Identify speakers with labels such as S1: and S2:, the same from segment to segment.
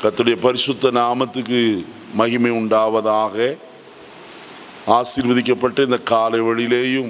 S1: கர்த்தருடைய பரிசுத்த நாமத்துக்கு மகிமை உண்டாவதாக ஆசீர்வதிக்கப்பட்ட இந்த காலை வழியிலேயும்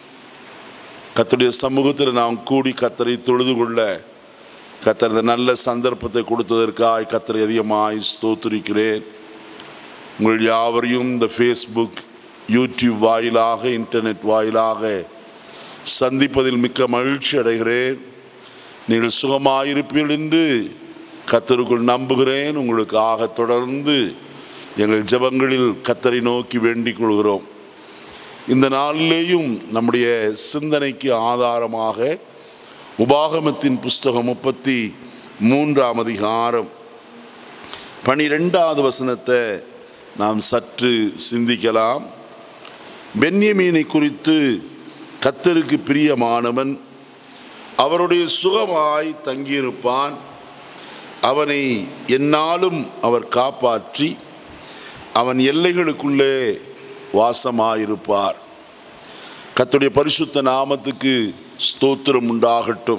S1: கர்த்தருடைய சமூகத்தில் நாம் கூடி கத்தரை தொழுது கொள்ள கத்தர் இந்த நல்ல சந்தர்ப்பத்தை கொடுத்ததற்காக கத்தரை அதிகமாய் ஸ்தோத்திரிக்கிறேன் உங்கள் யாவரையும் இந்த ஃபேஸ்புக் யூடியூப் வாயிலாக இன்டர்நெட் வாயிலாக சந்திப்பதில் மிக்க மகிழ்ச்சி அடைகிறேன் நீங்கள் சுகமாயிருப்பீர்கள் என்று கத்தருக்குள் நம்புகிறேன் உங்களுக்காக தொடர்ந்து எங்கள் ஜெபங்களில் கத்தரை நோக்கி வேண்டிக் கொள்கிறோம் இந்த நாளிலேயும் நம்முடைய சிந்தனைக்கு ஆதாரமாக உபாகமத்தின் புஸ்தகம் முப்பத்தி மூன்றாம் அதிகாரம் பனிரெண்டாவது வசனத்தை நாம் சற்று சிந்திக்கலாம் பென்யமீனை குறித்து கத்தருக்கு பிரியமானவன் அவருடைய சுகமாய் தங்கியிருப்பான் அவனை எந்நாளும் அவர் காப்பாற்றி அவன் எல்லைகளுக்குள்ளே வாசமாயிருப்பார் கர்த்தருடைய பரிசுத்த நாமத்துக்கு ஸ்தோத்திரம் உண்டாகட்டும்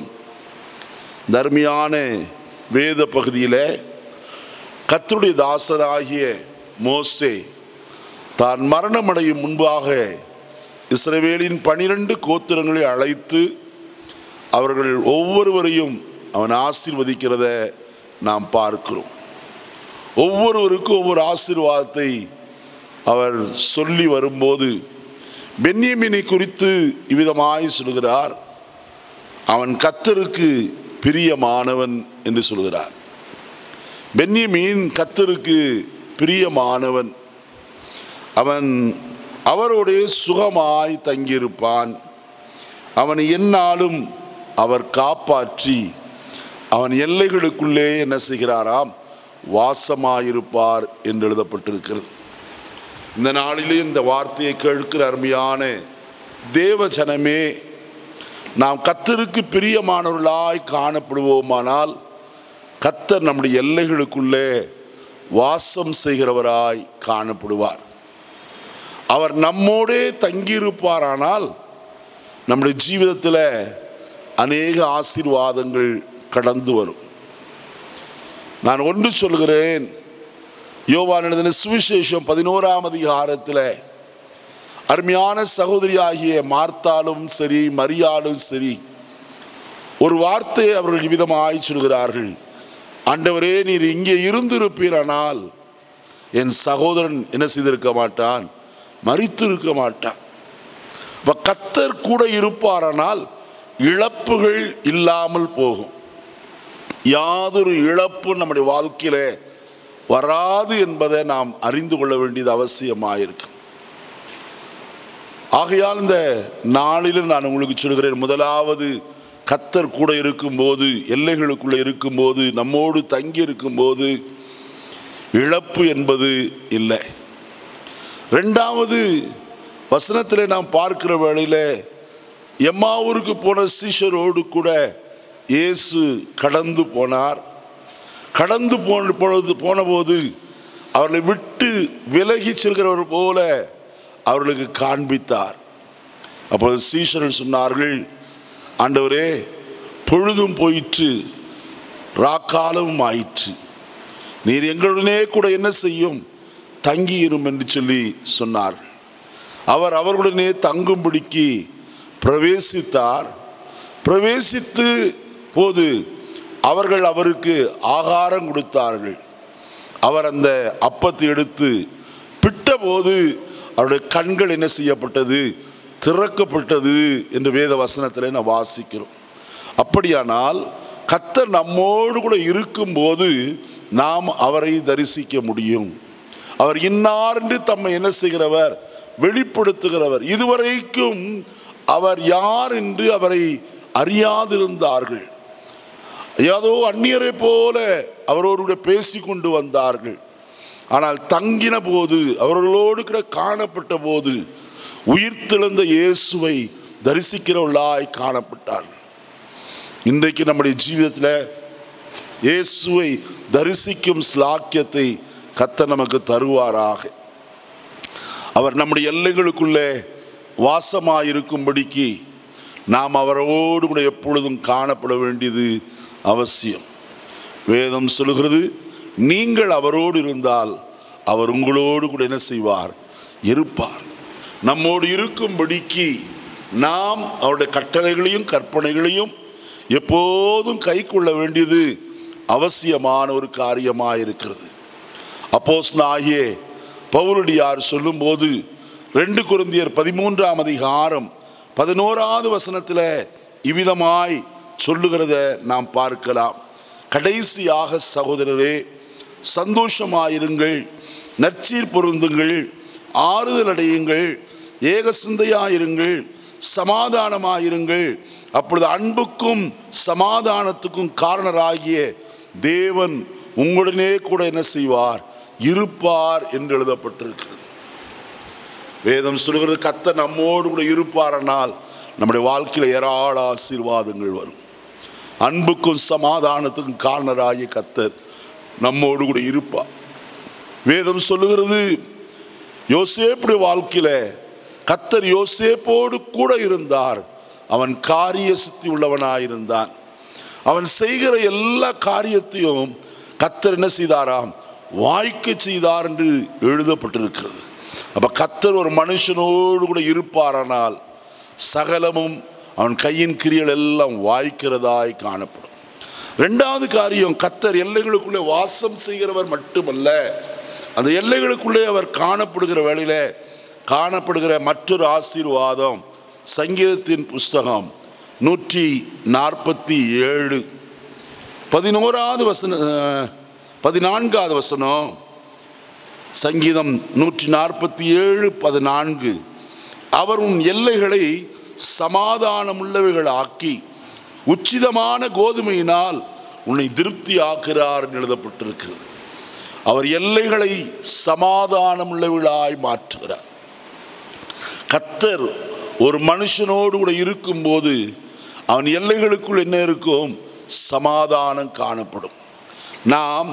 S1: தர்மியான வேத பகுதியில் கர்த்தருடைய தாசராகிய மோசே தான் மரணமடையும் முன்பாக இஸ்ரவேலின் பனிரெண்டு கோத்திரங்களை அழைத்து அவர்கள் ஒவ்வொருவரையும் அவன் ஆசீர்வதிக்கிறத நாம் பார்க்கிறோம் ஒவ்வொருவருக்கும் ஒவ்வொரு ஆசீர்வாதத்தை அவர் சொல்லி வரும்போது பென்யமினை குறித்து இவ்விதமாய் சொல்கிறார் அவன் கத்தருக்கு பிரியமானவன் என்று சொல்கிறார் பென்யமீன் கத்தருக்கு பிரியமானவன் அவன் அவரோடே சுகமாய் தங்கியிருப்பான் அவனை எந்நாளும் அவர் காப்பாற்றி அவன் எல்லைகளுக்குள்ளே என்ன செய்கிறாராம் வாசமாயிருப்பார் என்று எழுதப்பட்டிருக்கிறது இந்த நாளிலே இந்த வார்த்தையை கேட்கிற அருமையான தேவ ஜனமே நாம் கத்தருக்கு பிரியமானவர்களாய் காணப்படுவோமானால் கத்தர் நம்முடைய எல்லைகளுக்குள்ளே வாசம் செய்கிறவராய் காணப்படுவார் அவர் நம்மோடே தங்கியிருப்பாரானால் நம்முடைய ஜீவிதத்தில் அநேக ஆசீர்வாதங்கள் கடந்து வரும் நான் ஒன்று சொல்கிறேன் யோவான் எழுதின சுவிசேஷம் பதினோராம் அதிகாரத்தில் அருமையான சகோதரியாகிய மார்த்தாலும் சரி மரியாளும் சரி ஒரு வார்த்தையை அவர்கள் விதமாய் சொல்கிறார்கள் ஆண்டவரே நீர் இங்கே இருந்திருப்பீரானால் என் சகோதரன் என்ன செய்திருக்க மாட்டான் மறித்திருக்க மாட்டான் அப்ப கத்தர் கூட இருப்பாரானால் இழப்புகள் இல்லாமல் போகும் யாதொரு இழப்பு நம்முடைய வாழ்க்கையில வராது என்பதை நாம் அறிந்து கொள்ள வேண்டியது அவசியமாயிருக்கு ஆகையால் இந்த நாளில் நான் உங்களுக்கு சொல்கிறேன் முதலாவது கத்தர் கூட இருக்கும்போது எல்லைகளுக்குள்ள இருக்கும்போது நம்மோடு தங்கி இருக்கும்போது இழப்பு என்பது இல்லை ரெண்டாவது வசனத்தில் நாம் பார்க்கிற வேளையில் எம்மாவூருக்கு போன சீஷரோடு கூட இயேசு கடந்து போனார் கடந்து போன பொழுது போனபோது அவர்களை விட்டு விலகி செல்கிறவர் போல அவர்களுக்கு காண்பித்தார் அப்பொழுது சீஷர்கள் சொன்னார்கள் ஆண்டவரே பொழுதும் போயிற்று ராக்காலமும் ஆயிற்று நீர் எங்களுடனே கூட என்ன செய்யும் தங்கியிரும் என்று சொல்லி சொன்னார் அவர் அவர்களுடனே தங்கும்படிக்கு பிரவேசித்தார் பிரவேசித்து போது அவர்கள் அவருக்கு ஆகாரம் கொடுத்தார்கள் அவர் அந்த அப்பத்தை எடுத்து பிட்டபோது அவருடைய கண்கள் என்ன செய்யப்பட்டது திறக்கப்பட்டது என்று வேத வசனத்தில் நான் வாசிக்கிறோம் அப்படியானால் கத்தர் நம்மோடு கூட இருக்கும்போது நாம் அவரை தரிசிக்க முடியும் அவர் இன்னார் என்று தம்மை என்ன செய்கிறவர் வெளிப்படுத்துகிறவர் இதுவரைக்கும் அவர் யார் என்று அவரை அறியாதிருந்தார்கள் ஏதோ அந்நியரை போல அவரோடு பேசி கொண்டு வந்தார்கள் ஆனால் தங்கின போது அவர்களோடு கூட காணப்பட்ட போது உயிர்த்தெழுந்த இயேசுவை தரிசிக்கிறவர்களாய் காணப்பட்டார்கள் இன்றைக்கு நம்முடைய ஜீவிதத்தில் இயேசுவை தரிசிக்கும் ஸ்லாக்கியத்தை கத்த நமக்கு தருவாராக அவர் நம்முடைய எல்லைகளுக்குள்ளே வாசமாயிருக்கும்படிக்கு நாம் அவரோடு கூட எப்பொழுதும் காணப்பட வேண்டியது அவசியம் வேதம் சொல்கிறது நீங்கள் அவரோடு இருந்தால் அவர் உங்களோடு கூட என்ன செய்வார் இருப்பார் நம்மோடு இருக்கும்படிக்கு நாம் அவருடைய கட்டளைகளையும் கற்பனைகளையும் எப்போதும் கை கொள்ள வேண்டியது அவசியமான ஒரு காரியமாக இருக்கிறது அப்போஸ் ஆகிய பவுலடியார் சொல்லும்போது ரெண்டு குருந்தியர் பதிமூன்றாம் அதிகாரம் பதினோராவது வசனத்தில் இவ்விதமாய் சொல்லுகிறத நாம் பார்க்கலாம் கடைசியாக சகோதரரே சந்தோஷமாயிருங்கள் நற்சீர் பொருந்துங்கள் ஆறுதல் அடையுங்கள் ஏக சிந்தையாயிருங்கள் சமாதானமாயிருங்கள் அப்பொழுது அன்புக்கும் சமாதானத்துக்கும் காரணராகிய தேவன் உங்களுடனே கூட என்ன செய்வார் இருப்பார் என்று எழுதப்பட்டிருக்கிறது வேதம் சொல்கிறது கத்த நம்மோடு கூட இருப்பாரனால் நம்முடைய வாழ்க்கையில் ஏராள ஆசீர்வாதங்கள் வரும் அன்புக்கும் சமாதானத்துக்கும் காரணராகிய கத்தர் நம்மோடு கூட இருப்பார் வேதம் சொல்லுகிறது யோசேப்புடைய வாழ்க்கையில கத்தர் யோசேப்போடு கூட இருந்தார் அவன் காரிய சித்தி உள்ளவனாயிருந்தான் அவன் செய்கிற எல்லா காரியத்தையும் கத்தர் என்ன செய்தாராம் வாய்க்க செய்தார் என்று எழுதப்பட்டிருக்கிறது அப்ப கத்தர் ஒரு மனுஷனோடு கூட இருப்பாரானால் சகலமும் அவன் கையின் கிரியல் எல்லாம் வாய்க்கிறதாய் காணப்படும் ரெண்டாவது காரியம் கத்தர் எல்லைகளுக்குள்ளே வாசம் செய்கிறவர் மட்டுமல்ல அந்த எல்லைகளுக்குள்ளே அவர் காணப்படுகிற வேளையில காணப்படுகிற மற்றொரு ஆசீர்வாதம் சங்கீதத்தின் புஸ்தகம் நூற்றி நாற்பத்தி ஏழு பதினோராவது வசன அஹ், பதினான்காவது வசனம் சங்கீதம் நூற்றி நாற்பத்தி ஏழு பதினான்கு அவர் உன் எல்லைகளை சமாதானமுள்ளவைகள் ஆக்கி உச்சிதமான கோதுமையினால் உன்னை திருப்தி ஆக்குகிறார் என்று எழுதப்பட்டிருக்கிறது அவர் எல்லைகளை சமாதானமுள்ளவர்களாய் மாற்றுகிறார் கத்தர் ஒரு மனுஷனோடு கூட இருக்கும்போது அவன் எல்லைகளுக்குள் என்ன இருக்கும் சமாதானம் காணப்படும் நாம்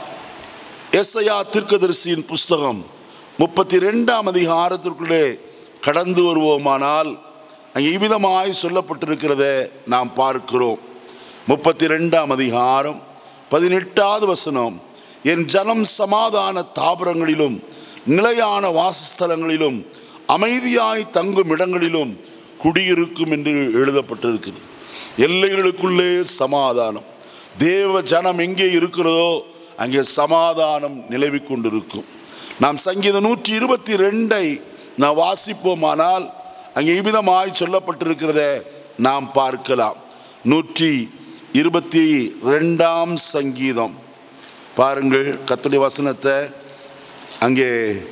S1: எஸ்ஐயா தீர்க்கதரிசியின் புஸ்தகம் முப்பத்தி ரெண்டாம் அதிகாரத்திற்குள்ளே கடந்து வருவோமானால் அங்கே இவ்விதமாய் சொல்லப்பட்டிருக்கிறத நாம் பார்க்கிறோம் முப்பத்தி ரெண்டாம் அதிகாரம் பதினெட்டாவது வசனம் என் ஜனம் சமாதான தாபரங்களிலும் நிலையான வாசஸ்தலங்களிலும் அமைதியாய் தங்கும் இடங்களிலும் குடியிருக்கும் என்று எழுதப்பட்டிருக்கிறது எல்லைகளுக்குள்ளே சமாதானம் தேவ ஜனம் எங்கே இருக்கிறதோ அங்கே சமாதானம் நிலவி கொண்டிருக்கும் நாம் சங்கீதம் நூற்றி இருபத்தி ரெண்டை நாம் வாசிப்போமானால் அங்கே இவ்விதமாய் சொல்லப்பட்டிருக்கிறத நாம் பார்க்கலாம் நூற்றி இருபத்தி ரெண்டாம் சங்கீதம் பாருங்கள் கத்துடைய வசனத்தை அங்கே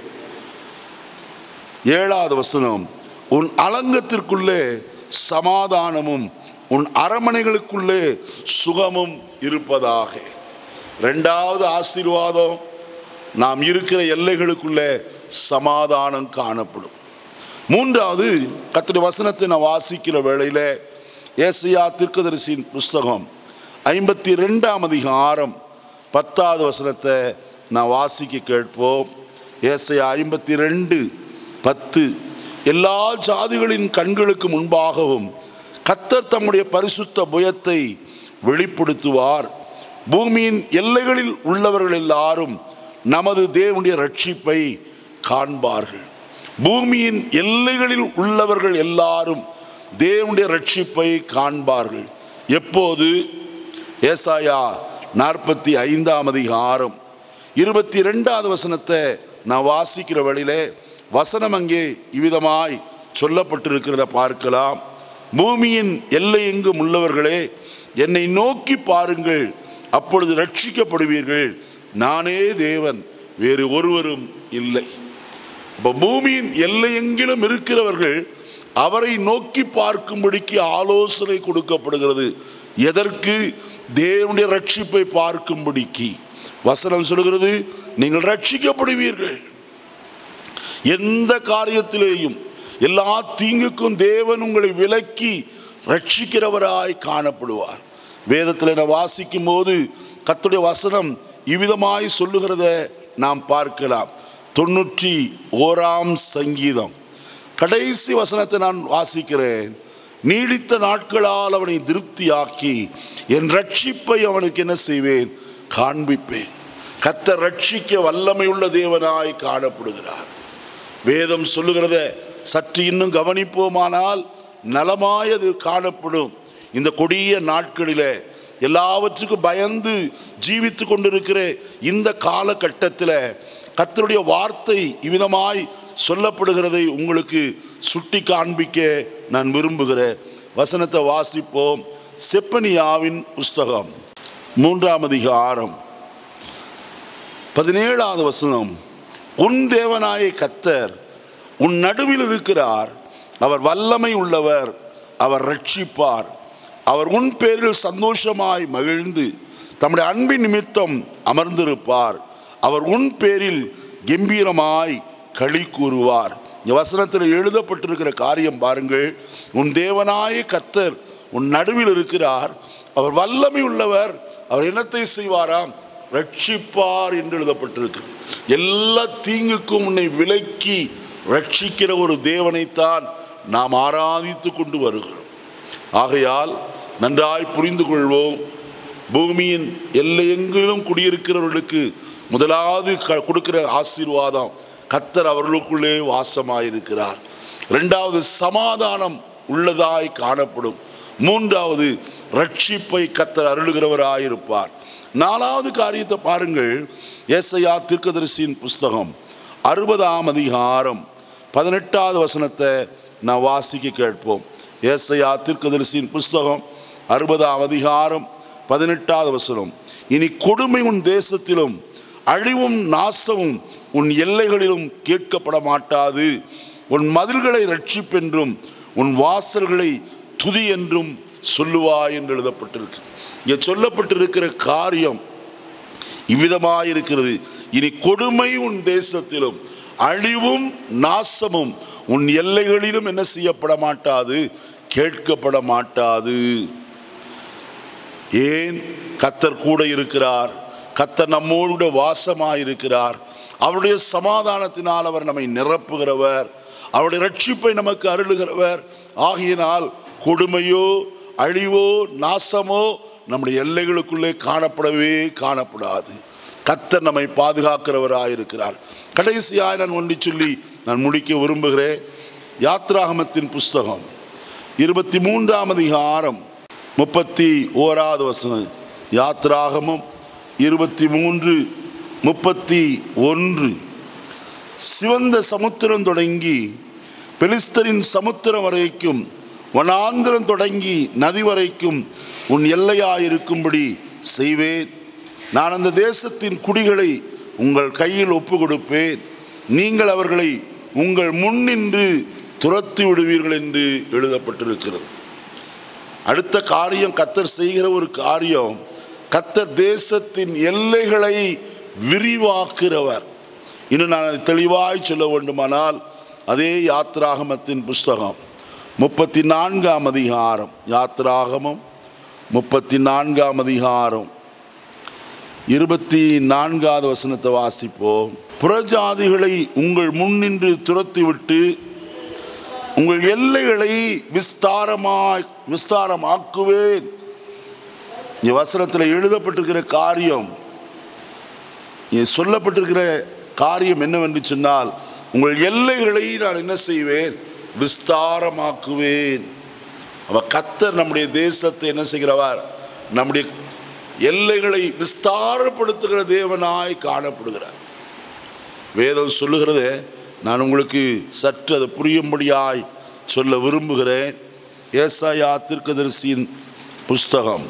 S1: ஏழாவது வசனம் உன் அலங்கத்திற்குள்ளே சமாதானமும் உன் அரமனைகளுக்குள்ளே சுகமும் இருப்பதாக ரெண்டாவது ஆசீர்வாதம் நாம் இருக்கிற எல்லைகளுக்குள்ளே சமாதானம் காணப்படும் மூன்றாவது கத்துடைய வசனத்தை நான் வாசிக்கிற வேளையில ஏசையா தீர்க்கதரிசியின் புஸ்தகம் ஐம்பத்தி ரெண்டாம் அதிகாரம் பத்தாவது வசனத்தை நான் வாசிக்க கேட்போம் ஏசையா ஐம்பத்தி ரெண்டு பத்து எல்லா ஜாதிகளின் கண்களுக்கு முன்பாகவும் கத்தர் தம்முடைய பரிசுத்த புயத்தை வெளிப்படுத்துவார் பூமியின் எல்லைகளில் உள்ளவர்கள் எல்லாரும் நமது தேவனுடைய ரட்சிப்பை காண்பார்கள் பூமியின் எல்லைகளில் உள்ளவர்கள் எல்லாரும் தேவனுடைய ரட்சிப்பை காண்பார்கள் எப்போது ஏசாயா நாற்பத்தி ஐந்தாம் அதிகாரம் இருபத்தி ரெண்டாவது வசனத்தை நான் வாசிக்கிற வழியிலே வசனம் அங்கே இவ்விதமாய் சொல்லப்பட்டிருக்கிறத பார்க்கலாம் பூமியின் எல்லை எங்கும் உள்ளவர்களே என்னை நோக்கி பாருங்கள் அப்பொழுது ரட்சிக்கப்படுவீர்கள் நானே தேவன் வேறு ஒருவரும் இல்லை இப்போ பூமியின் எல்லையெங்கிலும் இருக்கிறவர்கள் அவரை நோக்கி பார்க்கும்படிக்கு ஆலோசனை கொடுக்கப்படுகிறது எதற்கு தேவனுடைய ரட்சிப்பை பார்க்கும்படிக்கு வசனம் சொல்கிறது நீங்கள் ரட்சிக்கப்படுவீர்கள் எந்த காரியத்திலேயும் எல்லா தீங்குக்கும் தேவன் உங்களை விலக்கி ரட்சிக்கிறவராய் காணப்படுவார் வேதத்தில் நான் வாசிக்கும் போது கத்துடைய வசனம் இவ்விதமாய் சொல்லுகிறத நாம் பார்க்கலாம் தொண்ணூற்றி ஓராம் சங்கீதம் கடைசி வசனத்தை நான் வாசிக்கிறேன் நீடித்த நாட்களால் அவனை திருப்தியாக்கி என் ரட்சிப்பை அவனுக்கு என்ன செய்வேன் காண்பிப்பேன் கத்தர் ரட்சிக்க வல்லமையுள்ள தேவனாய் காணப்படுகிறார் வேதம் சொல்லுகிறத சற்று இன்னும் கவனிப்போமானால் நலமாய் அது காணப்படும் இந்த கொடிய நாட்களில் எல்லாவற்றுக்கும் பயந்து ஜீவித்து கொண்டிருக்கிற இந்த காலகட்டத்தில் கத்தருடைய வார்த்தை இவ்விதமாய் சொல்லப்படுகிறதை உங்களுக்கு சுட்டி காண்பிக்க நான் விரும்புகிறேன் வசனத்தை வாசிப்போம் செப்பனியாவின் புஸ்தகம் மூன்றாம் அதிகாரம் பதினேழாவது வசனம் உன் தேவனாய கத்தர் உன் நடுவில் இருக்கிறார் அவர் வல்லமை உள்ளவர் அவர் ரட்சிப்பார் அவர் உன் பேரில் சந்தோஷமாய் மகிழ்ந்து தம்முடைய அன்பின் நிமித்தம் அமர்ந்திருப்பார் அவர் உன் பேரில் கம்பீரமாய் களி கூறுவார் இந்த வசனத்தில் எழுதப்பட்டிருக்கிற காரியம் பாருங்கள் உன் தேவனாய கத்தர் உன் நடுவில் இருக்கிறார் அவர் வல்லமை உள்ளவர் அவர் என்னத்தை செய்வாராம் ரட்சிப்பார் என்று எழுதப்பட்டிருக்கு எல்லா தீங்குக்கும் உன்னை விலக்கி ரட்சிக்கிற ஒரு தேவனைத்தான் நாம் ஆராதித்து கொண்டு வருகிறோம் ஆகையால் நன்றாய் புரிந்து கொள்வோம் பூமியின் எல்லையெங்கிலும் குடியிருக்கிறவர்களுக்கு முதலாவது க- கொடுக்கிற ஆசீர்வாதம் கத்தர் அவர்களுக்குள்ளே வாசமாயிருக்கிறார் இரண்டாவது சமாதானம் உள்ளதாய் காணப்படும் மூன்றாவது ரட்சிப்பை கத்தர் அருளுகிறவராயிருப்பார் நாலாவது காரியத்தை பாருங்கள் ஏசையா தீர்க்கதரிசியின் புஸ்தகம் அறுபதாம் அதிகாரம் பதினெட்டாவது வசனத்தை நான் வாசிக்க கேட்போம் ஏசையா தீர்க்கதரிசியின் புஸ்தகம் அறுபதாம் அதிகாரம் பதினெட்டாவது வசனம் இனி கொடுமை உன் தேசத்திலும் அழிவும் நாசமும் உன் எல்லைகளிலும் கேட்கப்பட மாட்டாது உன் மதில்களை ரட்சிப்பென்றும் உன் வாசல்களை துதி என்றும் சொல்லுவாய் என்று எழுதப்பட்டிருக்கு இங்கே சொல்லப்பட்டிருக்கிற காரியம் இவ்விதமாயிருக்கிறது இனி கொடுமை உன் தேசத்திலும் அழிவும் நாசமும் உன் எல்லைகளிலும் என்ன செய்யப்பட மாட்டாது கேட்கப்பட மாட்டாது ஏன் கத்தர் கூட இருக்கிறார் கத்தர் நம்மோடு கூட வாசமாயிருக்கிறார் அவருடைய சமாதானத்தினால் அவர் நம்மை நிரப்புகிறவர் அவருடைய ரட்சிப்பை நமக்கு அருளுகிறவர் ஆகையினால் கொடுமையோ அழிவோ நாசமோ நம்முடைய எல்லைகளுக்குள்ளே காணப்படவே காணப்படாது கத்தர் நம்மை பாதுகாக்கிறவராயிருக்கிறார் கடைசியாய் நான் ஒன்றி சொல்லி நான் முடிக்க விரும்புகிறேன் யாத்ராகமத்தின் புஸ்தகம் இருபத்தி மூன்றாம் அதிகாரம் முப்பத்தி ஓராவது வசனம் யாத்ராகமம் இருபத்தி மூன்று முப்பத்தி ஒன்று சிவந்த சமுத்திரம் தொடங்கி பெலிஸ்தரின் சமுத்திரம் வரைக்கும் வனாந்திரம் தொடங்கி நதி வரைக்கும் உன் எல்லையாயிருக்கும்படி செய்வேன் நான் அந்த தேசத்தின் குடிகளை உங்கள் கையில் ஒப்பு கொடுப்பேன் நீங்கள் அவர்களை உங்கள் முன்னின்று துரத்தி விடுவீர்கள் என்று எழுதப்பட்டிருக்கிறது அடுத்த காரியம் கத்தர் செய்கிற ஒரு காரியம் கத்தர் தேசத்தின் எல்லைகளை விரிவாக்குகிறவர் இன்னும் நான் அதை தெளிவாய் சொல்ல வேண்டுமானால் அதே யாத்ராகமத்தின் புஸ்தகம் முப்பத்தி நான்காம் அதிகாரம் யாத்ராகமம் முப்பத்தி நான்காம் அதிகாரம் இருபத்தி நான்காவது வசனத்தை வாசிப்போம் புறஜாதிகளை உங்கள் முன்னின்று துரத்திவிட்டு உங்கள் எல்லைகளை விஸ்தாரமாய் விஸ்தாரமாக்குவேன் இந்த வசனத்தில் எழுதப்பட்டிருக்கிற காரியம் இங்கே சொல்லப்பட்டிருக்கிற காரியம் என்னவென்று சொன்னால் உங்கள் எல்லைகளை நான் என்ன செய்வேன் விஸ்தாரமாக்குவேன் அவ கத்தர் நம்முடைய தேசத்தை என்ன செய்கிறவர் நம்முடைய எல்லைகளை விஸ்தாரப்படுத்துகிற தேவனாய் காணப்படுகிறார் வேதம் சொல்லுகிறது நான் உங்களுக்கு சற்று அது புரியும்படியாய் சொல்ல விரும்புகிறேன் ஏசாயா தீர்க்கதரிசியின் புஸ்தகம்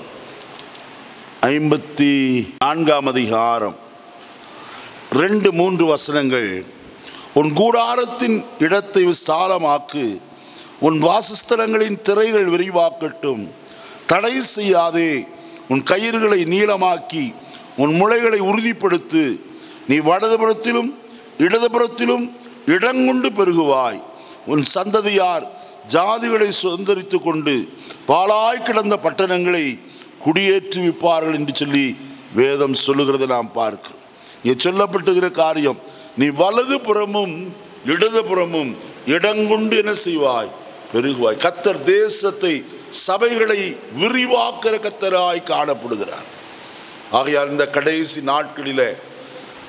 S1: ஐம்பத்தி நான்காம் அதிகாரம் ரெண்டு மூன்று வசனங்கள் உன் கூடாரத்தின் இடத்தை விசாலமாக்கு உன் வாசஸ்தலங்களின் திரைகள் விரிவாக்கட்டும் தடை செய்யாதே உன் கயிறுகளை நீளமாக்கி உன் முளைகளை உறுதிப்படுத்து நீ வலதுபுறத்திலும் இடதுபுறத்திலும் இடங்கொண்டு பெருகுவாய் உன் சந்ததியார் ஜாதிகளை சுதந்திரித்து கொண்டு பாழாய் கிடந்த பட்டணங்களை குடியேற்றுவிப்பார்கள் என்று சொல்லி வேதம் சொல்லுகிறதை நாம் பார்க்கிறோம் இங்கே சொல்லப்பட்டுகிற காரியம் நீ வலது புறமும் இடது புறமும் இடங்கொண்டு என்ன செய்வாய் பெருகுவாய் கத்தர் தேசத்தை சபைகளை விரிவாக்கிற கத்தராய் காணப்படுகிறார் ஆகையால் இந்த கடைசி நாட்களிலே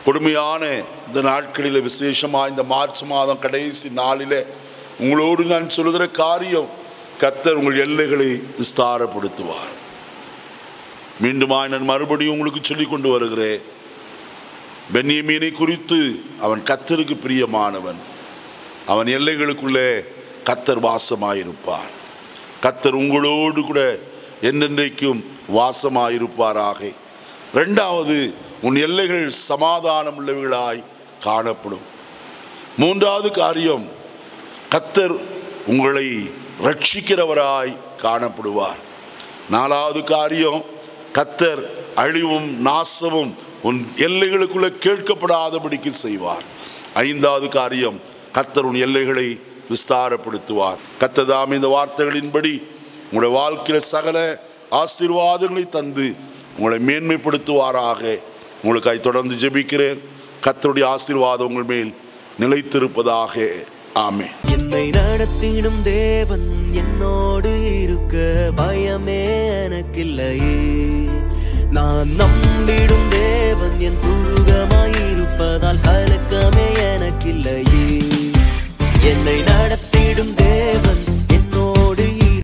S1: கொடுமையான இந்த நாட்களில் விசேஷமாக இந்த மார்ச் மாதம் கடைசி நாளில் உங்களோடு நான் சொல்லுகிற காரியம் கத்தர் உங்கள் எல்லைகளை விஸ்தாரப்படுத்துவார் மீண்டுமாய் நான் மறுபடியும் உங்களுக்கு சொல்லிக் கொண்டு வருகிறேன் பென்னியமீனை குறித்து அவன் கத்தருக்கு பிரியமானவன் அவன் எல்லைகளுக்குள்ளே கத்தர் வாசமாயிருப்பார் கத்தர் உங்களோடு கூட என்னென்றைக்கும் வாசமாயிருப்பாராக ரெண்டாவது உன் எல்லைகள் சமாதானம் உள்ளவைகளாய் காணப்படும் மூன்றாவது காரியம் கத்தர் உங்களை ரட்சிக்கிறவராய் காணப்படுவார் நாலாவது காரியம் கத்தர் அழிவும் நாசமும் உன் எல்லைகளுக்குள்ள கேட்கப்படாதபடிக்கு செய்வார் ஐந்தாவது காரியம் கத்தர் உன் எல்லைகளை விஸ்தாரப்படுத்துவார் கத்ததாம் இந்த வார்த்தைகளின்படி உங்களுடைய வாழ்க்கையில் சகல ஆசீர்வாதங்களை தந்து உங்களை மேன்மைப்படுத்துவாராக உங்களுக்காய் தொடர்ந்து ஜெபிக்கிறேன் கத்தருடைய ஆசீர்வாதம் உங்கள் மேல் நிலைத்திருப்பதாக ஆமே
S2: என்னை நடத்திடும் தேவன் என்னோடு இருக்க பயமே எனக்கில்லையே நான் நம்ப